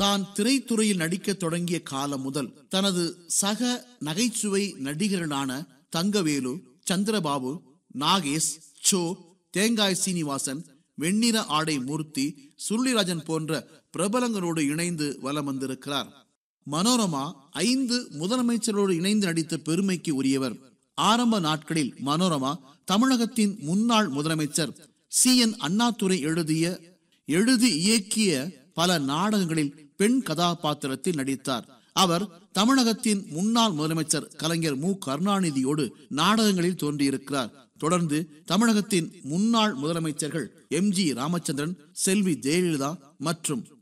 தான் திரைத்துறையில் நடிக்க தொடங்கிய காலம் முதல் தனது சக நகைச்சுவை நடிகர்களான தங்கவேலு சந்திரபாபு நாகேஷ் சோ தேங்காய் சீனிவாசன் வெண்ணிற ஆடை மூர்த்தி சுருளிராஜன் போன்ற பிரபலங்களோடு இணைந்து வலம் வந்திருக்கிறார் மனோரமா ஐந்து முதலமைச்சரோடு இணைந்து நடித்த பெருமைக்கு உரியவர் ஆரம்ப நாட்களில் மனோரமா தமிழகத்தின் முன்னாள் முதலமைச்சர் சி என் அண்ணாதுரை எழுதிய எழுதி இயக்கிய பல நாடகங்களில் பெண் கதாபாத்திரத்தில் நடித்தார் அவர் தமிழகத்தின் முன்னாள் முதலமைச்சர் கலைஞர் மு கருணாநிதியோடு நாடகங்களில் தோன்றியிருக்கிறார் தொடர்ந்து தமிழகத்தின் முன்னாள் முதலமைச்சர்கள் எம் ஜி ராமச்சந்திரன் செல்வி ஜெயலலிதா மற்றும்